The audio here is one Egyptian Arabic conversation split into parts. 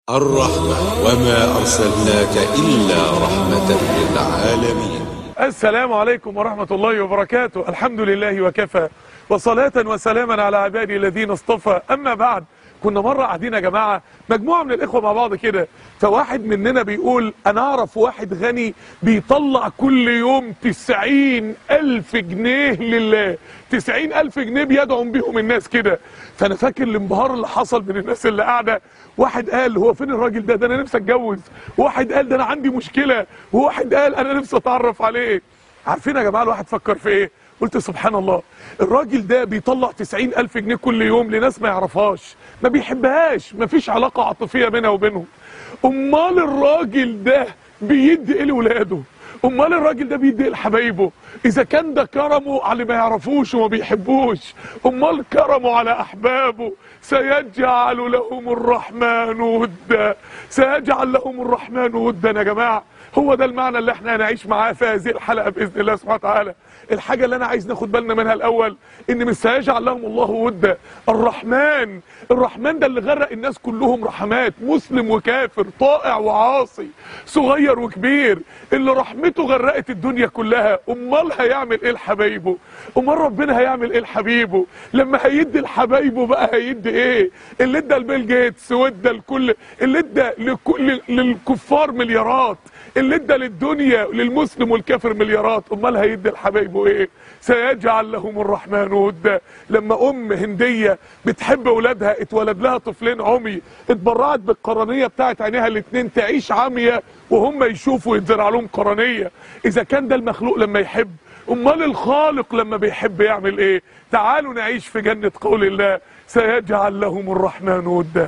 الرحمة وما أرسلناك إلا رحمة للعالمين السلام عليكم ورحمة الله وبركاته الحمد لله وكفى وصلاة وسلاما على عبادي الذين اصطفى أما بعد كنا مرة قاعدين يا جماعة مجموعة من الإخوة مع بعض كده فواحد مننا بيقول أنا أعرف واحد غني بيطلع كل يوم تسعين ألف جنيه لله تسعين ألف جنيه بيدعم بيهم الناس كده فأنا فاكر الانبهار اللي حصل من الناس اللي قاعدة واحد قال هو فين الراجل ده ده أنا نفسي أتجوز واحد قال ده أنا عندي مشكلة وواحد قال أنا نفسي أتعرف عليه عارفين يا جماعة الواحد فكر في إيه قلت سبحان الله الراجل ده بيطلع تسعين ألف جنيه كل يوم لناس ما يعرفهاش ما بيحبهاش ما فيش علاقة عاطفية بينها وبينهم أمال الراجل ده بيدي إيه لولاده امال الراجل ده بيدي إيه لحبايبه اذا كان ده كرمه على اللي ما يعرفوش وما بيحبوش امال كرمه على احبابه سيجعل لهم الرحمن ودا سيجعل لهم الرحمن ودا يا جماعه هو ده المعنى اللي احنا هنعيش معاه في هذه الحلقه باذن الله سبحانه وتعالى الحاجه اللي انا عايز ناخد بالنا منها الاول ان مش سيجعل لهم الله ودا الرحمن الرحمن ده اللي غرق الناس كلهم رحمات مسلم وكافر طائع وعاصي صغير وكبير اللي رحمته غرقت الدنيا كلها امال هيعمل ايه لحبايبه امال ربنا هيعمل ايه لحبيبه لما هيدي لحبايبه بقى هيدي ايه اللي ادى لبيل جيتس وادى لكل اللي ادى لكل للكفار مليارات اللي ادى للدنيا للمسلم والكافر مليارات امال هيدي لحبايبه ايه سيجعل لهم الرحمن ودا لما ام هنديه بتحب اولادها اتولد لها طفلين عمي اتبرعت بالقرنيه بتاعت عينيها الاتنين تعيش عمية وهم يشوفوا يتزرع لهم قرنيه اذا كان ده المخلوق لما يحب امال الخالق لما بيحب يعمل ايه تعالوا نعيش في جنه قول الله سيجعل لهم الرحمن ودا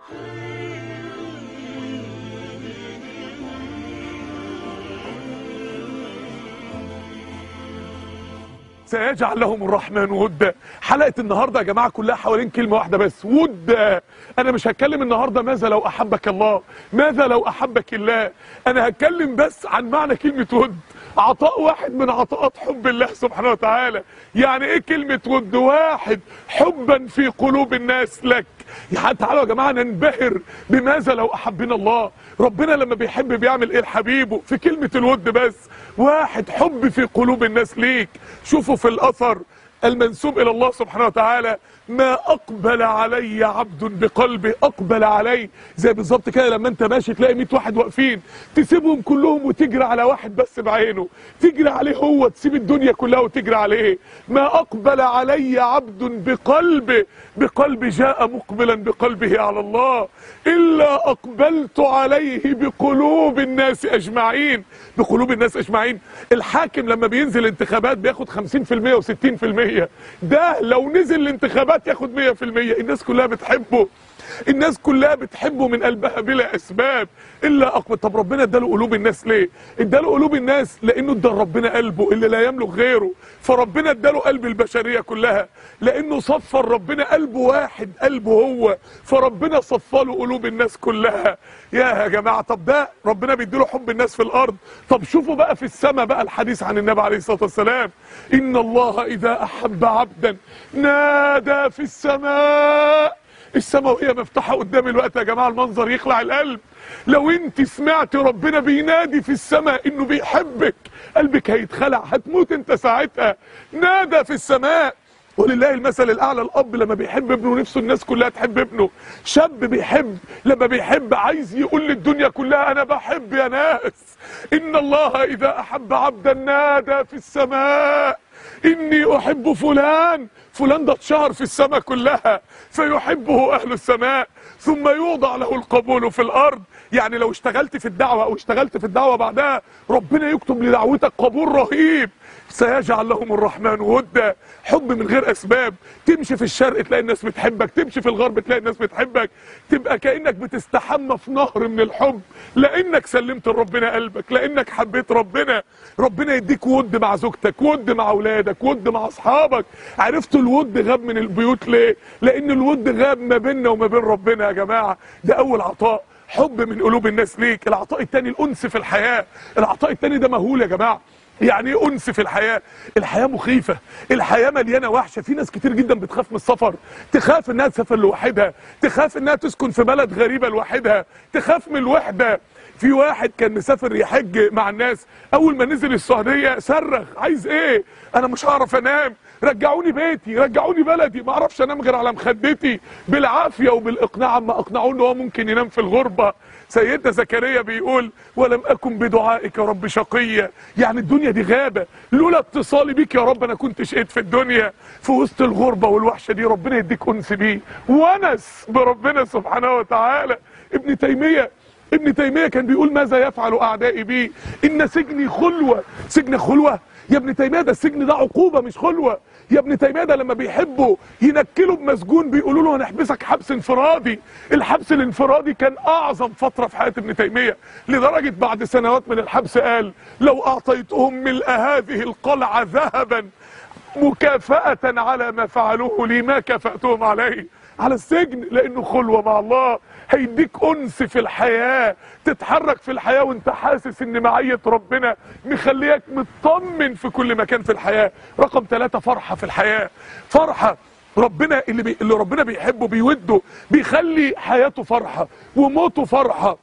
سيجعل لهم الرحمن ودا حلقة النهاردة يا جماعة كلها حوالين كلمة واحدة بس ودا أنا مش هتكلم النهاردة ماذا لو أحبك الله ماذا لو أحبك الله أنا هتكلم بس عن معنى كلمة ود عطاء واحد من عطاءات حب الله سبحانه وتعالى يعني ايه كلمة ود واحد حبا في قلوب الناس لك يعني تعالوا يا جماعة ننبهر بماذا لو أحبنا الله ربنا لما بيحب بيعمل ايه لحبيبه في كلمة الود بس واحد حب في قلوب الناس ليك شوفوا في الأثر المنسوب إلى الله سبحانه وتعالى ما أقبل علي عبد بقلبه أقبل علي زي بالظبط كده لما أنت ماشي تلاقي 100 واحد واقفين تسيبهم كلهم وتجري على واحد بس بعينه تجري عليه هو تسيب الدنيا كلها وتجري عليه ما أقبل علي عبد بقلبه بقلب جاء مقبلا بقلبه على الله إلا أقبلت عليه بقلوب الناس أجمعين بقلوب الناس أجمعين الحاكم لما بينزل انتخابات بياخد 50% و60% ده لو نزل الانتخابات ياخد 100% الناس كلها بتحبه الناس كلها بتحبه من قلبها بلا اسباب الا اقوى طب ربنا اداله قلوب الناس ليه اداله قلوب الناس لانه ادى ربنا قلبه اللي لا يملك غيره فربنا اداله قلب البشريه كلها لانه صفر ربنا قلبه واحد قلبه هو فربنا صفى له قلوب الناس كلها يا يا جماعه طب ده ربنا بيديله حب الناس في الارض طب شوفوا بقى في السماء بقى الحديث عن النبي عليه الصلاه والسلام ان الله اذا احب عبدا نادى في السماء السماء وهي مفتوحه قدامي الوقت يا جماعه المنظر يخلع القلب لو انت سمعت ربنا بينادي في السماء انه بيحبك قلبك هيتخلع هتموت انت ساعتها نادى في السماء ولله المثل الاعلى الاب لما بيحب ابنه نفسه الناس كلها تحب ابنه شاب بيحب لما بيحب عايز يقول للدنيا كلها انا بحب يا ناس ان الله اذا احب عبدا نادى في السماء اني احب فلان فلان ده اتشهر في السماء كلها فيحبه اهل السماء ثم يوضع له القبول في الارض يعني لو اشتغلت في الدعوة او اشتغلت في الدعوة بعدها ربنا يكتب لدعوتك قبول رهيب سيجعل لهم الرحمن ودا حب من غير اسباب تمشي في الشرق تلاقي الناس بتحبك تمشي في الغرب تلاقي الناس بتحبك تبقى كانك بتستحمى في نهر من الحب لانك سلمت لربنا قلبك لانك حبيت ربنا ربنا يديك ود مع زوجتك ود مع اولادك ود مع اصحابك عرفتوا الود غاب من البيوت ليه لان الود غاب ما بيننا وما بين ربنا يا جماعه ده اول عطاء حب من قلوب الناس ليك العطاء التاني الانس في الحياه العطاء التاني ده مهول يا جماعه يعني ايه انس في الحياه الحياه مخيفه الحياه مليانه وحشه في ناس كتير جدا بتخاف من السفر تخاف انها تسافر لوحدها تخاف انها تسكن في بلد غريبه لوحدها تخاف من الوحده في واحد كان مسافر يحج مع الناس اول ما نزل السعوديه صرخ عايز ايه انا مش هعرف انام رجعوني بيتي رجعوني بلدي ما اعرفش انام غير على مخدتي بالعافيه وبالاقناع ما اقنعوه ان هو ممكن ينام في الغربه سيدنا زكريا بيقول ولم اكن بدعائك يا رب شقيا يعني الدنيا دي غابه لولا اتصالي بيك يا رب انا كنت شقيت في الدنيا في وسط الغربه والوحشه دي ربنا يديك انس بيه ونس بربنا سبحانه وتعالى ابن تيميه ابن تيميه كان بيقول ماذا يفعل اعدائي بي ان سجني خلوه سجن خلوه يا ابن تيميه ده السجن ده عقوبه مش خلوه يا ابن تيميه ده لما بيحبوا ينكلوا بمسجون بيقولوا له هنحبسك حبس انفرادي الحبس الانفرادي كان اعظم فتره في حياه ابن تيميه لدرجه بعد سنوات من الحبس قال لو اعطيتهم ملء هذه القلعه ذهبا مكافاه على ما فعلوه لي ما كافاتهم عليه على السجن لانه خلوه مع الله هيديك انس في الحياه تتحرك في الحياه وانت حاسس ان معيه ربنا مخليك مطمن في كل مكان في الحياه رقم ثلاثة فرحه في الحياه فرحه ربنا اللي, بي... اللي ربنا بيحبه بيوده بيخلي حياته فرحه وموته فرحه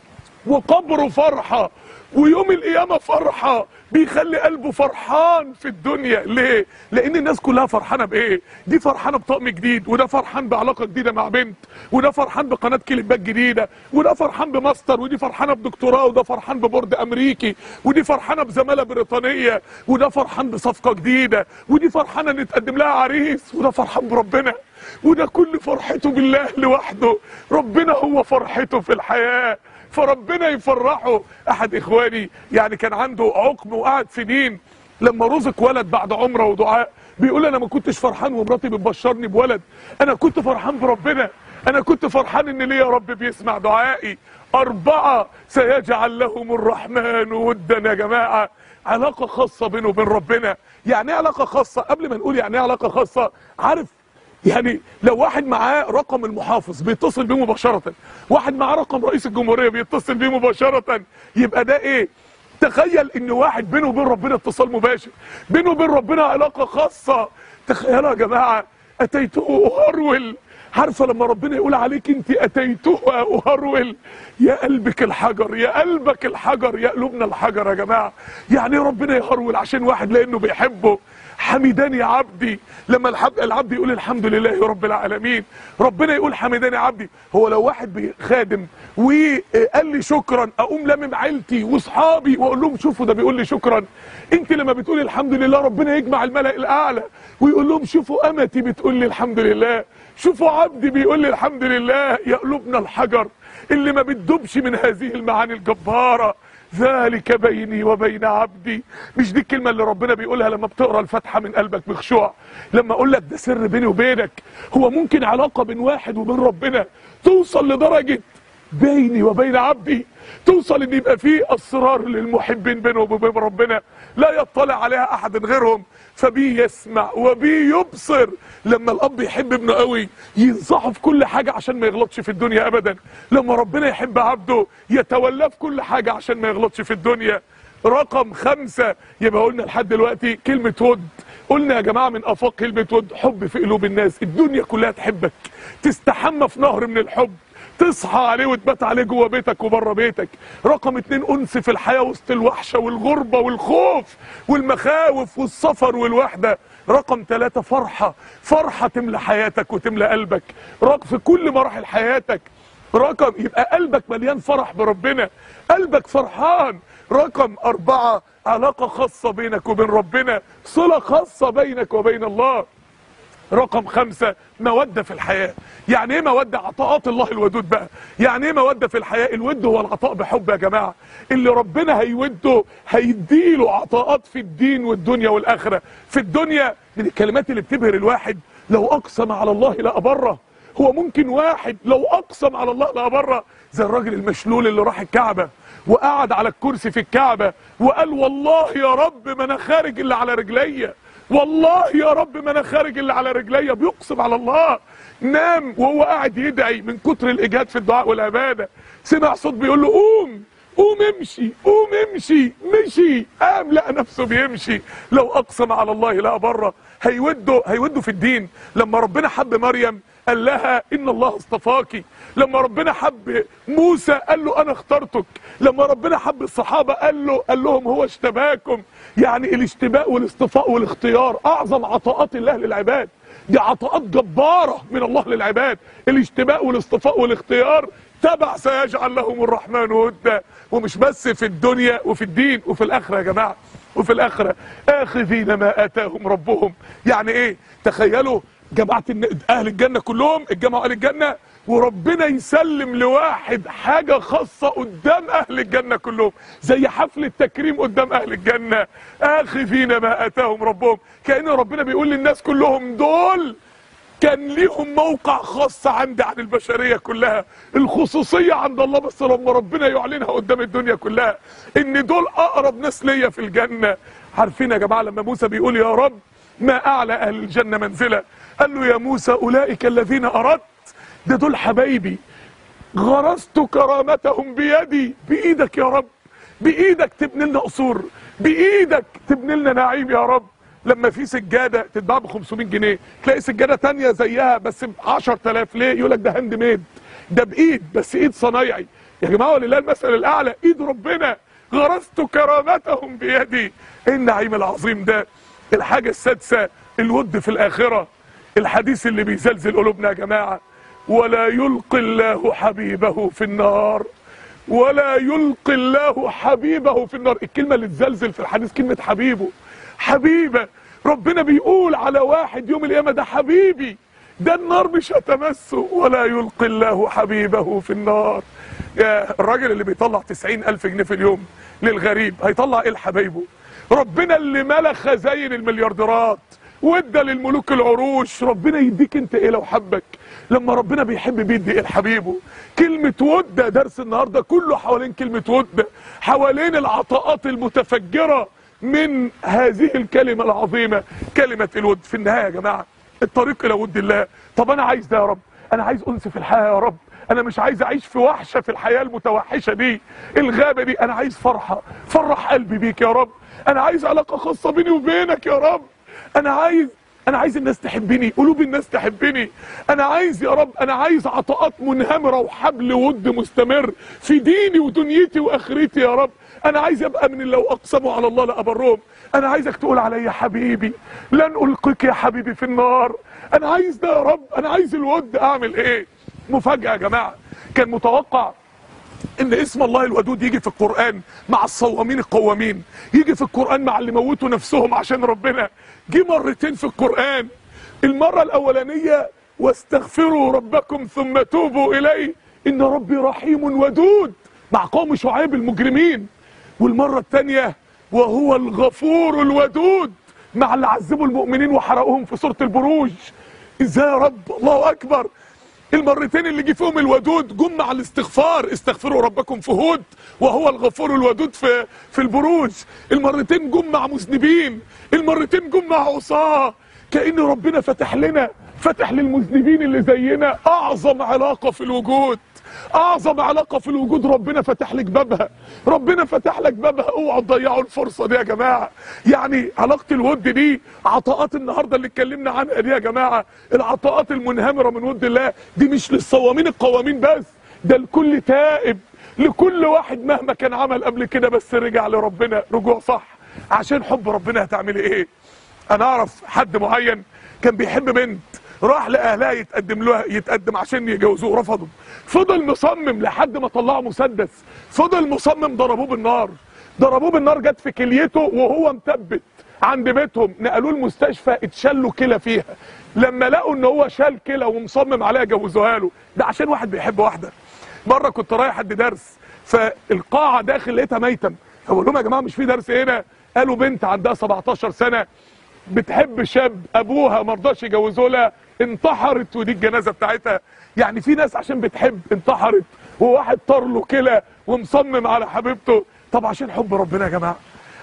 وقبره فرحه ويوم القيامة فرحة بيخلي قلبه فرحان في الدنيا ليه؟ لأن الناس كلها فرحانة بإيه؟ دي فرحانة بطقم جديد وده فرحان بعلاقة جديدة مع بنت وده فرحان بقناة كليبات جديدة وده فرحان بماستر ودي فرحانة بدكتوراه وده فرحان ببورد أمريكي ودي فرحانة بزمالة بريطانية وده فرحان بصفقة جديدة ودي فرحانة إن يتقدم لها عريس وده فرحان بربنا وده كل فرحته بالله لوحده ربنا هو فرحته في الحياه فربنا يفرحه احد اخواني يعني كان عنده عقم وقعد سنين لما رزق ولد بعد عمره ودعاء بيقول انا ما كنتش فرحان ومراتي بتبشرني بولد انا كنت فرحان بربنا انا كنت فرحان ان ليه يا رب بيسمع دعائي اربعه سيجعل لهم الرحمن ودا يا جماعه علاقه خاصه بينه وبين ربنا يعني ايه علاقه خاصه قبل ما نقول يعني ايه علاقه خاصه عارف يعني لو واحد معاه رقم المحافظ بيتصل بيه مباشرة واحد معاه رقم رئيس الجمهورية بيتصل بيه مباشرة يبقى ده ايه تخيل ان واحد بينه وبين ربنا اتصال مباشر بينه وبين ربنا علاقة خاصة تخيلوا يا جماعة اتيته اهرول عارفه لما ربنا يقول عليك انت اتيته اهرول يا قلبك الحجر يا قلبك الحجر يا قلوبنا الحجر يا جماعه يعني ربنا يهرول عشان واحد لانه بيحبه حمداني عبدي لما الحب العبد يقول الحمد لله رب العالمين ربنا يقول حمداني عبدي هو لو واحد خادم وقال لي شكرا اقوم لمم عيلتي واصحابي واقول لهم شوفوا ده بيقول لي شكرا انت لما بتقولي الحمد لله ربنا يجمع الملأ الاعلى ويقول لهم شوفوا امتي بتقول لي الحمد لله شوفوا عبدي بيقول لي الحمد لله يا قلوبنا الحجر اللي ما بتدوبش من هذه المعاني الجباره ذلك بيني وبين عبدي مش دي الكلمة اللي ربنا بيقولها لما بتقرأ الفاتحة من قلبك بخشوع لما اقول لك ده سر بيني وبينك هو ممكن علاقة بين واحد وبين ربنا توصل لدرجة بيني وبين عبدي توصل ان يبقى فيه اسرار للمحبين بينه وبين ربنا لا يطلع عليها احد غيرهم فبيه يسمع وبيه يبصر لما الاب يحب ابنه قوي ينصحه في كل حاجه عشان ما يغلطش في الدنيا ابدا لما ربنا يحب عبده يتولاه في كل حاجه عشان ما يغلطش في الدنيا رقم خمسة يبقى قلنا لحد دلوقتي كلمة ود قلنا يا جماعة من افاق كلمة ود حب في قلوب الناس الدنيا كلها تحبك تستحمى في نهر من الحب تصحى عليه وتبات عليه جوه بيتك وبره بيتك رقم اتنين انس في الحياه وسط الوحشه والغربه والخوف والمخاوف والسفر والوحده رقم ثلاثة فرحة فرحة تملى حياتك وتملى قلبك رقم في كل مراحل حياتك رقم يبقى قلبك مليان فرح بربنا قلبك فرحان رقم أربعة علاقة خاصة بينك وبين ربنا صلة خاصة بينك وبين الله رقم خمسة مودة في الحياة يعني ايه مودة عطاءات الله الودود بقى يعني ايه مودة في الحياة الود هو العطاء بحب يا جماعة اللي ربنا هيوده هيديله عطاءات في الدين والدنيا والآخرة في الدنيا من الكلمات اللي بتبهر الواحد لو أقسم على الله لأبره هو ممكن واحد لو أقسم على الله لأبره زي الراجل المشلول اللي راح الكعبة وقعد على الكرسي في الكعبة وقال والله يا رب ما انا خارج الا على رجليا والله يا رب ما انا خارج اللي على رجليا بيقسم على الله نام وهو قاعد يدعي من كتر الاجهاد في الدعاء والعباده سمع صوت بيقول له قوم قوم امشي قوم امشي مشي قام لقى نفسه بيمشي لو اقسم على الله لا بره هيوده هيوده في الدين لما ربنا حب مريم قال لها ان الله اصطفاكي لما ربنا حب موسى قال له انا اخترتك لما ربنا حب الصحابه قال له قال لهم هو اشتباكم يعني الاشتباك والاصطفاء والاختيار اعظم عطاءات الله للعباد دي عطاءات جباره من الله للعباد الاشتباك والاصطفاء والاختيار تبع سيجعل لهم الرحمن ودا ومش بس في الدنيا وفي الدين وفي الاخره يا جماعه وفي الاخره اخذين ما اتاهم ربهم يعني ايه تخيلوا جماعه الن- اهل الجنه كلهم اتجمعوا اهل الجنه وربنا يسلم لواحد حاجه خاصه قدام اهل الجنه كلهم زي حفل التكريم قدام اهل الجنه اخذين ما اتاهم ربهم كان ربنا بيقول للناس كلهم دول كان ليهم موقع خاص عندي عن البشرية كلها الخصوصية عند الله بس لما ربنا يعلنها قدام الدنيا كلها ان دول اقرب ناس ليا في الجنة عارفين يا جماعة لما موسى بيقول يا رب ما اعلى اهل الجنة منزلة قال له يا موسى اولئك الذين اردت ده دول حبايبي غرست كرامتهم بيدي بايدك يا رب بايدك تبني لنا قصور بايدك تبني لنا نعيم يا رب لما في سجاده تتباع ب 500 جنيه تلاقي سجاده تانية زيها بس ب 10000 ليه يقول لك ده هاند ميد ده بايد بس ايد صنايعي يا جماعه ولله المثل الاعلى ايد ربنا غرست كرامتهم بيدي ايه النعيم العظيم ده الحاجه السادسه الود في الاخره الحديث اللي بيزلزل قلوبنا يا جماعه ولا يلقي الله حبيبه في النار ولا يلقي الله حبيبه في النار الكلمة اللي تزلزل في الحديث كلمة حبيبه حبيبة ربنا بيقول على واحد يوم القيامة ده حبيبي ده النار مش هتمسه ولا يلقي الله حبيبه في النار يا الراجل اللي بيطلع تسعين ألف جنيه في اليوم للغريب هيطلع ايه لحبايبه ربنا اللي ملا خزاين المليارديرات وادى للملوك العروش ربنا يديك انت ايه لو حبك لما ربنا بيحب بيدي ايه لحبيبه كلمة ود درس النهاردة كله حوالين كلمة ود حوالين العطاءات المتفجرة من هذه الكلمة العظيمة كلمة الود في النهاية يا جماعة الطريق الى ود الله طب انا عايز ده يا رب انا عايز انس في الحياة يا رب انا مش عايز اعيش في وحشة في الحياة المتوحشة دي الغابة دي انا عايز فرحة فرح قلبي بيك يا رب انا عايز علاقة خاصة بيني وبينك يا رب انا عايز انا عايز الناس تحبني قلوب الناس تحبني انا عايز يا رب انا عايز عطاءات منهمره وحبل ود مستمر في ديني ودنيتي واخرتي يا رب انا عايز ابقى من اللي لو اقسموا على الله لابرهم انا عايزك تقول عليا حبيبي لن القيك يا حبيبي في النار انا عايز ده يا رب انا عايز الود اعمل ايه مفاجاه يا جماعه كان متوقع ان اسم الله الودود يجي في القرآن مع الصوامين القوامين يجي في القرآن مع اللي موتوا نفسهم عشان ربنا جه مرتين في القرآن المرة الأولانية واستغفروا ربكم ثم توبوا إليه إن ربي رحيم ودود مع قوم شعيب المجرمين والمرة الثانية وهو الغفور الودود مع اللي عذبوا المؤمنين وحرقوهم في سورة البروج ازاي يا رب الله أكبر المرتين اللي جه فيهم الودود جم مع الاستغفار استغفروا ربكم في هود وهو الغفور الودود في في البروج المرتين جم مع مذنبين المرتين جم مع عصاه كأن ربنا فتح لنا فتح للمذنبين اللي زينا اعظم علاقة في الوجود اعظم علاقة في الوجود ربنا فتح لك بابها ربنا فتح لك بابها اوعوا تضيعوا الفرصة دي يا جماعة يعني علاقة الود دي عطاءات النهاردة اللي اتكلمنا عنها دي يا جماعة العطاءات المنهمرة من ود الله دي مش للصوامين القوامين بس ده لكل تائب لكل واحد مهما كان عمل قبل كده بس رجع لربنا رجوع صح عشان حب ربنا هتعملي ايه انا اعرف حد معين كان بيحب بنت راح لاهلها يتقدم لها يتقدم عشان يجوزوه رفضوا فضل مصمم لحد ما طلعوا مسدس فضل مصمم ضربوه بالنار ضربوه بالنار جت في كليته وهو مثبت عند بيتهم نقلوه المستشفى اتشلوا كلى فيها لما لقوا ان هو شال كلى ومصمم عليها جوزوها له ده عشان واحد بيحب واحده مره كنت رايح ادي درس فالقاعه داخل لقيتها ميتم فبقول لهم يا جماعه مش في درس هنا قالوا بنت عندها 17 سنه بتحب شاب ابوها ما رضاش يجوزه لها انتحرت ودي الجنازه بتاعتها يعني في ناس عشان بتحب انتحرت وواحد طار له كلى ومصمم على حبيبته طب عشان حب ربنا يا جماعه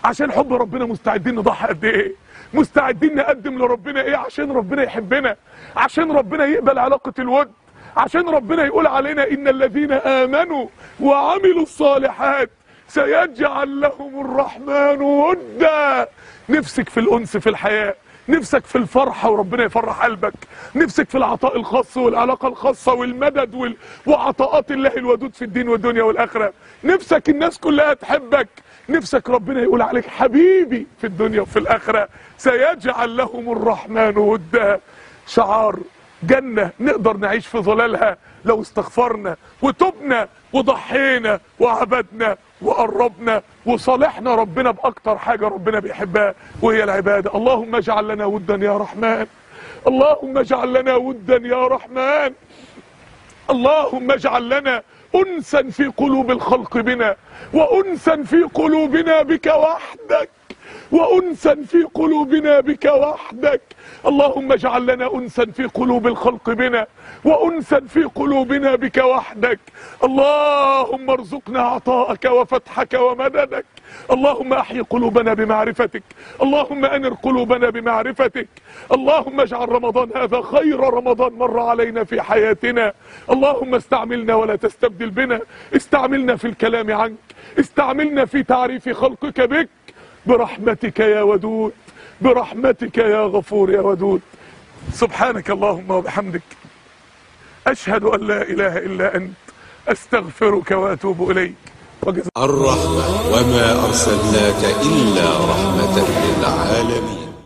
عشان حب ربنا مستعدين نضحي قد ايه مستعدين نقدم لربنا ايه عشان ربنا يحبنا عشان ربنا يقبل علاقة الود عشان ربنا يقول علينا ان الذين امنوا وعملوا الصالحات سيجعل لهم الرحمن ودا نفسك في الانس في الحياه نفسك في الفرحة وربنا يفرح قلبك نفسك في العطاء الخاص والعلاقة الخاصة والمدد وال... وعطاءات الله الودود في الدين والدنيا والآخرة نفسك الناس كلها تحبك نفسك ربنا يقول عليك حبيبي في الدنيا وفي الآخرة سيجعل لهم الرحمن ودا شعار جنة نقدر نعيش في ظلالها لو استغفرنا وتبنا وضحينا وعبدنا وقربنا وصالحنا ربنا بأكتر حاجة ربنا بيحبها وهي العبادة اللهم اجعل لنا ودا يا رحمن اللهم اجعل لنا ودا يا رحمن اللهم اجعل لنا أنسا في قلوب الخلق بنا وأنسا في قلوبنا بك وحدك وأنسا في قلوبنا بك وحدك اللهم اجعل لنا أنسا في قلوب الخلق بنا وأنسا في قلوبنا بك وحدك اللهم ارزقنا عطاءك وفتحك ومددك اللهم احي قلوبنا بمعرفتك اللهم انر قلوبنا بمعرفتك اللهم اجعل رمضان هذا خير رمضان مر علينا في حياتنا اللهم استعملنا ولا تستبدل بنا استعملنا في الكلام عنك استعملنا في تعريف خلقك بك برحمتك يا ودود برحمتك يا غفور يا ودود سبحانك اللهم وبحمدك أشهد أن لا إله إلا أنت أستغفرك وأتوب إليك وجزاك الرحمة وما أرسلناك إلا رحمة للعالمين